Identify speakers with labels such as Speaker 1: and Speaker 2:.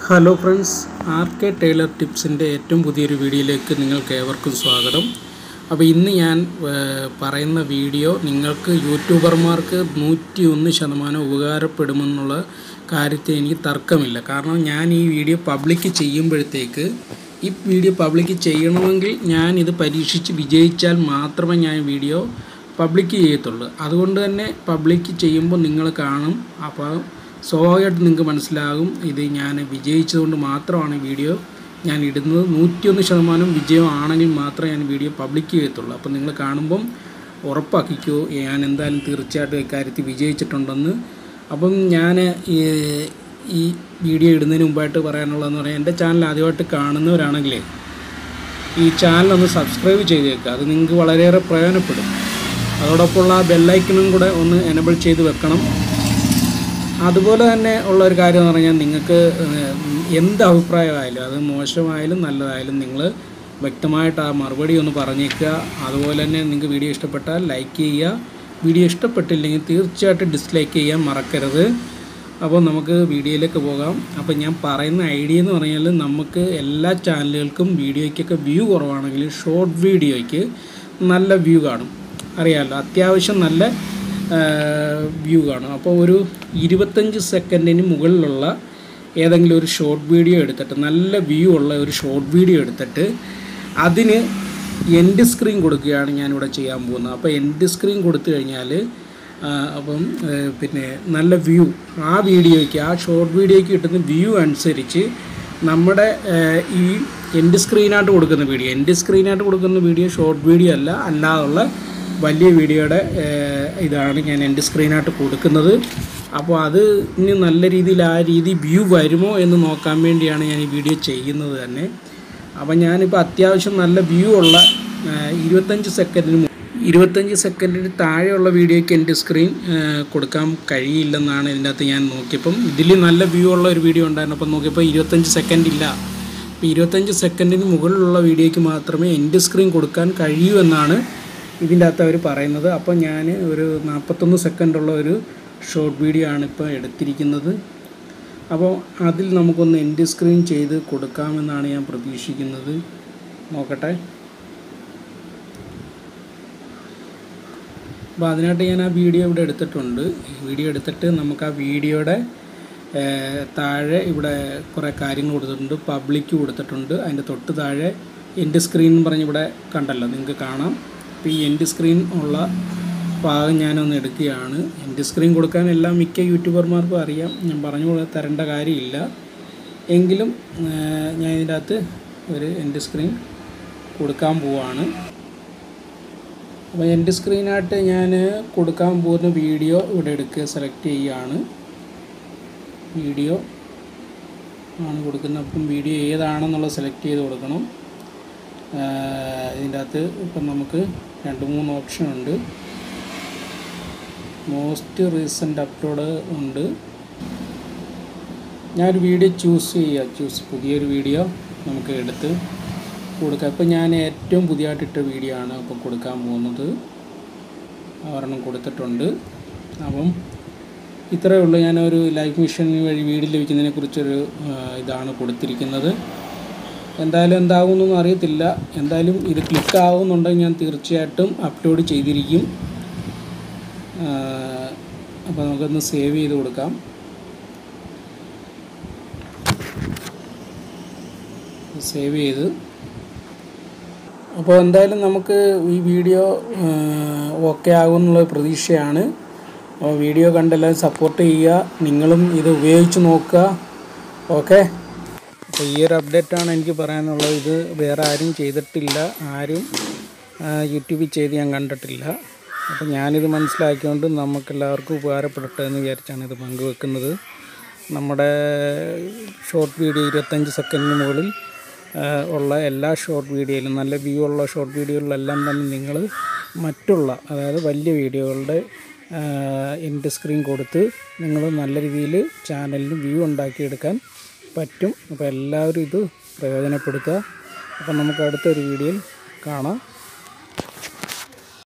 Speaker 1: hello friends R K tailor ടിപ്സിൻ്റെ ഏറ്റവും പുതിയൊരു വീഡിയോയിലേക്ക് നിങ്ങൾക്ക് ഏവർക്കും സ്വാഗതം അപ്പോൾ ഇന്ന് ഞാൻ ഏർ, പറയുന്ന വീഡിയോ നിങ്ങൾക്ക് യൂട്യൂബർമാർക്ക് നൂറ്റി ഒന്ന് ശതമാനം ഉപകാരപ്പെടുമെന്നുള്ള കാര്യത്തിൽ എനിക്ക് തർക്കമില്ല കാരണം ഞാൻ ഈ വീഡിയോ പബ്ലിക് ചെയ്യുമ്പോഴത്തേക്ക് ഈ വീഡിയോ പബ്ലിക് ചെയ്യണമെങ്കിൽ ഞാൻ ഇത് പരീക്ഷിച്ച് വിജയിച്ചാൽ മാത്രമേ ഞാൻ വീഡിയോ പബ്ലിക് ചെയ്യത്തുള്ളൂ അതുകൊണ്ട് തന്നെ പബ്ലിക് ചെയ്യുമ്പോൾ നിങ്ങൾ കാണും അപ്പോൾ സ്വാഭാവികമായിട്ട് നിങ്ങൾക്ക് മനസ്സിലാകും ഇത് ഞാൻ വിജയിച്ചതുകൊണ്ട് മാത്രമാണ് ഈ വീഡിയോ ഞാൻ ഇടുന്നത് നൂറ്റിയൊന്ന് ശതമാനം വിജയമാണെങ്കിൽ മാത്രമേ ഞാൻ വീഡിയോ പബ്ലിക് ചെയ്യത്തുള്ളൂ അപ്പോൾ നിങ്ങൾ കാണുമ്പം ഉറപ്പാക്കിക്കോ ഞാൻ എന്തായാലും തീർച്ചയായിട്ടും ഇക്കാര്യത്തിൽ വിജയിച്ചിട്ടുണ്ടെന്ന് അപ്പം ഞാൻ ഈ ഈ വീഡിയോ ഇടുന്നതിന് മുമ്പായിട്ട് പറയാനുള്ളതെന്ന് പറഞ്ഞാൽ എൻ്റെ ചാനൽ ആദ്യമായിട്ട് കാണുന്നവരാണെങ്കിലേ ഈ ചാനൽ ഒന്ന് സബ്സ്ക്രൈബ് ചെയ്തേക്കുക അത് നിങ്ങൾക്ക് വളരെയേറെ പ്രയോജനപ്പെടും അതോടൊപ്പമുള്ള ആ ബെല്ലൈക്കണും കൂടെ ഒന്ന് എനബിൾ ചെയ്ത് വെക്കണം അതുപോലെ തന്നെ ഉള്ള ഒരു കാര്യം എന്ന് പറഞ്ഞാൽ നിങ്ങൾക്ക് ഏഹ്, എന്ത് അഭിപ്രായമായാലും അത് മോശമായാലും നല്ലതായാലും നിങ്ങൾ വ്യക്തമായിട്ട് ആ മറുപടി ഒന്ന് പറഞ്ഞേക്കുക അതുപോലെ തന്നെ നിങ്ങൾക്ക് വീഡിയോ ഇഷ്ടപ്പെട്ടാൽ ലൈക്ക് ചെയ്യുക വീഡിയോ ഇഷ്ടപ്പെട്ടില്ലെങ്കിൽ തീർച്ചയായിട്ടും ഡിസ്ലൈക്ക് ചെയ്യാൻ മറക്കരുത് അപ്പോൾ നമുക്ക് വീഡിയോയിലേക്ക് പോകാം അപ്പോൾ ഞാൻ പറയുന്ന ഐഡിയ എന്ന് പറഞ്ഞാൽ നമുക്ക് എല്ലാ ചാനലുകൾക്കും വീഡിയോയ്ക്കൊക്കെ വ്യൂ കുറവാണെങ്കിൽ ഷോർട്ട് വീഡിയോയ്ക്ക് നല്ല വ്യൂ കാണും അറിയാമല്ലോ അത്യാവശ്യം നല്ല വ്യൂ കാണും അപ്പോൾ ഒരു ഇരുപത്തഞ്ച് സെക്കൻഡിന് മുകളിലുള്ള ഏതെങ്കിലും ഒരു ഷോർട്ട് വീഡിയോ എടുത്തിട്ട് നല്ല വ്യൂ ഉള്ള ഒരു ഷോർട്ട് വീഡിയോ എടുത്തിട്ട് അതിന് എൻഡ് സ്ക്രീൻ കൊടുക്കുകയാണ് ഞാനിവിടെ ചെയ്യാൻ പോകുന്നത് അപ്പോൾ എൻഡ് സ്ക്രീൻ കൊടുത്തു കഴിഞ്ഞാൽ ആ, അപ്പം ഏ, പിന്നെ നല്ല വ്യൂ ആ വീഡിയോയ്ക്ക് ആ ഷോർട്ട് വീഡിയോയ്ക്ക് കിട്ടുന്ന വ്യൂ അനുസരിച്ച് നമ്മുടെ ഏ, ഈ എൻഡ് സ്ക്രീനായിട്ട് കൊടുക്കുന്ന വീഡിയോ എൻഡ് സ്ക്രീനായിട്ട് കൊടുക്കുന്ന വീഡിയോ ഷോർട്ട് വീഡിയോ അല്ല അല്ലാതുള്ള വലിയ വീഡിയോയുടെ ഏ, ഇതാണ് ഞാൻ എൻ്റെ സ്ക്രീനായിട്ട് കൊടുക്കുന്നത് അപ്പോൾ അത് ഇനി നല്ല രീതിയിൽ ആ രീതി വ്യൂ വരുമോ എന്ന് നോക്കാൻ വേണ്ടിയാണ് ഞാൻ ഈ വീഡിയോ ചെയ്യുന്നത് തന്നെ അപ്പോൾ ഞാനിപ്പോൾ അത്യാവശ്യം നല്ല വ്യൂ ഉള്ള ആ, ഇരുപത്തഞ്ച് സെക്കൻഡിന് മു- ഇരുപത്തഞ്ച് സെക്കൻഡിന് താഴെയുള്ള വീഡിയോയ്ക്ക് എൻ്റെ സ്ക്രീൻ ആ, കൊടുക്കാൻ കഴിയില്ലെന്നാണ് ഇതിൻ്റെ അകത്ത് ഞാൻ നോക്കിയപ്പം ഇതിൽ നല്ല വ്യൂ ഉള്ള ഒരു വീഡിയോ ഉണ്ടായിരുന്നു അപ്പം നോക്കിയപ്പോൾ ഇരുപത്തഞ്ച് സെക്കൻഡ് ഇല്ല അപ്പോൾ ഇരുപത്തഞ്ച് സെക്കൻഡിന് മുകളിലുള്ള വീഡിയോയ്ക്ക് മാത്രമേ എൻ്റെ സ്ക്രീൻ കൊടുക്കാൻ കഴിയൂ എന്നാണ് ഇതിൻ്റെ അകത്ത് അവർ പറയുന്നത് അപ്പോൾ ഞാൻ ഒരു നാൽപ്പത്തൊന്ന് സെക്കൻഡുള്ള ഒരു ഷോർട്ട് വീഡിയോ ആണ് ഇപ്പോൾ എടുത്തിരിക്കുന്നത് അപ്പോൾ അതിൽ നമുക്കൊന്ന് എൻഡ് സ്ക്രീൻ ചെയ്ത് കൊടുക്കാമെന്നാണ് ഞാൻ പ്രതീക്ഷിക്കുന്നത് നോക്കട്ടെ അപ്പോൾ അതിനായിട്ട് ഞാൻ ആ വീഡിയോ ഇവിടെ എടുത്തിട്ടുണ്ട് വീഡിയോ എടുത്തിട്ട് നമുക്ക് ആ വീഡിയോയുടെ ഏർ, താഴെ ഇവിടെ കുറേ കാര്യങ്ങൾ കൊടുത്തിട്ടുണ്ട് പബ്ലിക്ക് കൊടുത്തിട്ടുണ്ട് അതിൻ്റെ തൊട്ട് താഴെ എൻഡ് സ്ക്രീൻ എന്ന് പറഞ്ഞ് ഇവിടെ കണ്ടല്ലോ നിങ്ങൾക്ക് കാണാം അപ്പോൾ ഈ എൻഡ് സ്ക്രീൻ ഉള്ള ഭാഗം ഞാനൊന്ന് എടുക്കുകയാണ് എൻഡ് സ്ക്രീൻ കൊടുക്കാൻ എല്ലാ മിക്ക യൂട്യൂബർമാർക്കും അറിയാം ഞാൻ പറഞ്ഞു പോലെ തരേണ്ട കാര്യമില്ല എങ്കിലും ഏർ, ഞാൻ ഇതിൻ്റെ അകത്ത് ഒരു എൻഡ് സ്ക്രീൻ കൊടുക്കാൻ പോവാണ് അപ്പോൾ എൻ്റെ സ്ക്രീനായിട്ട് ഞാൻ കൊടുക്കാൻ പോകുന്ന വീഡിയോ ഇവിടെ എടുക്കുക സെലക്ട് ചെയ്യുകയാണ് വീഡിയോ ആണ് കൊടുക്കുന്നത് അപ്പം വീഡിയോ ഏതാണെന്നുള്ളത് സെലക്ട് ചെയ്ത് കൊടുക്കണം ആഹ് ഇതിൻ്റെ അകത്ത് ഇപ്പം നമുക്ക് രണ്ട് മൂന്ന് ഓപ്ഷൻ ഉണ്ട് മോസ്റ്റ് റീസെൻ്റ് അപ്ലോഡ് ഉണ്ട് ഞാനൊരു വീഡിയോ ചൂസ് ചെയ്യുക ചൂസ് പുതിയൊരു വീഡിയോ നമുക്ക് എടുത്ത് കൊടുക്കാം ഇപ്പം ഞാൻ ഏറ്റവും പുതിയതായിട്ട് ഇട്ട വീഡിയോ ആണ് ഇപ്പം കൊടുക്കാൻ പോകുന്നത് ഒരെണ്ണം കൊടുത്തിട്ടുണ്ട് അപ്പം ഇത്രയേ ഉള്ളൂ ഞാനൊരു ലൈഫ് മിഷൻ വഴി വീട് ലഭിക്കുന്നതിനെ കുറിച്ചൊരു ആ, ഇതാണ് കൊടുത്തിരിക്കുന്നത് എന്തായാലും എന്താകുമെന്നൊന്നും അറിയത്തില്ല എന്തായാലും ഇത് ക്ലിക്ക് ആകുന്നുണ്ടെങ്കിൽ ഞാൻ തീർച്ചയായിട്ടും അപ്ലോഡ് ചെയ്തിരിക്കും അപ്പോൾ നമുക്കൊന്ന് സേവ് ചെയ്ത് കൊടുക്കാം സേവ് ചെയ്ത് അപ്പോൾ എന്തായാലും നമുക്ക് ഈ വീഡിയോ ഓക്കെ ആകുമെന്നുള്ള പ്രതീക്ഷയാണ് അപ്പോൾ വീഡിയോ കണ്ടെല്ലാം സപ്പോർട്ട് ചെയ്യുക നിങ്ങളും ഇത് ഉപയോഗിച്ച് നോക്കുക ഓക്കെ അപ്പോൾ ഈ ഒരു അപ്ഡേറ്റാണ് എനിക്ക് പറയാനുള്ളത് ഇത് വേറെ ആരും ചെയ്തിട്ടില്ല ആരും ആ, യൂട്യൂബിൽ ചെയ്ത് ഞാൻ കണ്ടിട്ടില്ല അപ്പോൾ ഞാനിത് മനസ്സിലാക്കിക്കൊണ്ട് നമുക്കെല്ലാവർക്കും ഉപകാരപ്പെടട്ടെ എന്ന് വിചാരിച്ചാണ് ഇത് പങ്കുവെക്കുന്നത് നമ്മുടെ ഷോർട്ട് വീഡിയോ ഇരുപത്തഞ്ച് സെക്കൻഡിന് മുകളിൽ ആ, ഉള്ള എല്ലാ ഷോർട്ട് വീഡിയോയിലും നല്ല വ്യൂ ഉള്ള ഷോർട്ട് വീഡിയോകളിലെല്ലാം തന്നെ നിങ്ങൾ മറ്റുള്ള അതായത് വലിയ വീഡിയോകളുടെ എൻഡ് സ്ക്രീൻ കൊടുത്ത് നിങ്ങൾ നല്ല രീതിയിൽ ചാനലിന് വ്യൂ ഉണ്ടാക്കിയെടുക്കാൻ പറ്റും അപ്പോൾ എല്ലാവരും ഇത് പ്രയോജനപ്പെടുത്തുക അപ്പോൾ നമുക്ക് അടുത്തൊരു വീഡിയോയിൽ കാണാം